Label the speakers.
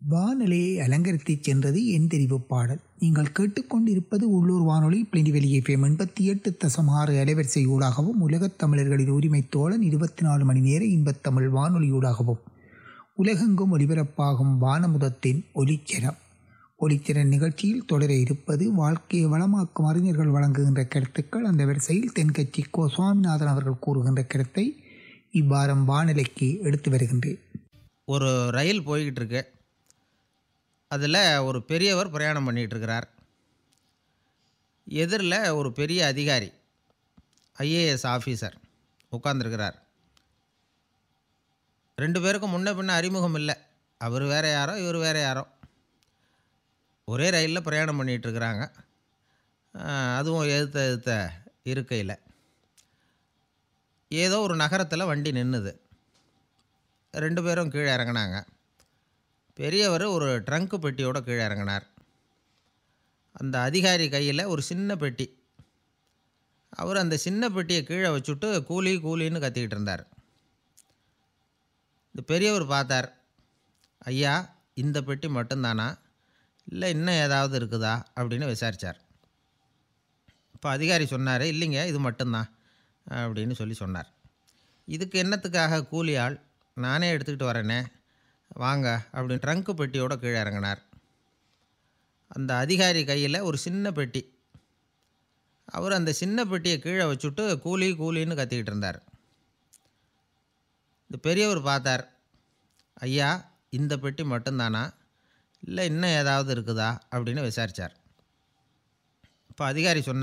Speaker 1: வானொலியை அலங்கரித்துச் சென்றது என் தெரிவு பாடல் நீங்கள் கேட்டுக்கொண்டிருப்பது உள்ளூர் வானொலி பிளிண்டிவெளி எஃப்எம் எண்பத்தி எட்டு தசம் ஆறு அலைவரிசை ஊடாகவும் உலகத் தமிழர்களின் உரிமை தோழன் இருபத்தி நாலு மணி நேர இன்பத்தமிழ் வானொலியூடாகவும் உலகெங்கும் ஒலிபரப்பாகும் வானமுதத்தின் ஒலிச்சரம் ஒலித்திறன் நிகழ்ச்சியில் தொடர இருப்பது வாழ்க்கையை வளமாக்கும் அறிஞர்கள் வழங்குகின்ற கருத்துக்கள் அந்த வரிசையில் தென்கட்சி கோ சுவாமிநாதன் அவர்கள் கூறுகின்ற கருத்தை இவ்வாரம் வானிலைக்கு எடுத்து வருகின்றேன்
Speaker 2: ஒரு ரயில் போய்கிட்டு இருக்கு அதில் ஒரு பெரியவர் பிரயாணம் பண்ணிகிட்டு இருக்கிறார் எதிரில் ஒரு பெரிய அதிகாரி ஐஏஎஸ் ஆஃபீஸர் உட்காந்துருக்கிறார் ரெண்டு பேருக்கும் முன்ன பின்ன அறிமுகம் இல்லை அவர் வேற யாரோ இவர் வேற யாரோ ஒரே ரயிலில் பிரயாணம் பண்ணிகிட்டு இருக்கிறாங்க ஆஹ், அதுவும் எதிர்த்த எதிர்த்த இருக்கையில் ஏதோ ஒரு நகரத்தில் வண்டி நின்றுது ரெண்டு பேரும் கீழே இறங்குனாங்க பெரியவர் ஒரு ட்ரங்க்கு பெட்டியோட கீழே இறங்கினார் அந்த அதிகாரி கையில் ஒரு சின்ன பெட்டி அவர் அந்த சின்ன பெட்டியை கீழே வச்சுட்டு கூலி கூலின்னு கத்திக்கிட்டு இருந்தார் இந்த பெரியவர் பார்த்தார் ஐயா இந்த பெட்டி மட்டும்தானா இல்லை இன்னும் ஏதாவது இருக்குதா அப்படின்னு விசாரித்தார் இப்போ அதிகாரி சொன்னார் இல்லைங்க இது மட்டும்தான் அப்படின்னு சொல்லி சொன்னார் இதுக்கு என்னத்துக்காக கூலி ஆள் நானே எடுத்துக்கிட்டு வரேனே வாங்க அப்படின்னு ட்ரங்க்கு பெட்டியோட கீழே இறங்கினார் அந்த அதிகாரி கையில் ஒரு சின்ன பெட்டி அவர் அந்த சின்ன பெட்டியை கீழே வச்சுட்டு கூலி கூலின்னு கத்திக்கிட்டு இருந்தார் இந்த பெரியவர் பார்த்தார் ஐயா இந்த பெட்டி மட்டும்தானா இல்லை இன்னும் ஏதாவது இருக்குதா அப்படின்னு விசாரித்தார் இப்போ அதிகாரி சொன்னார்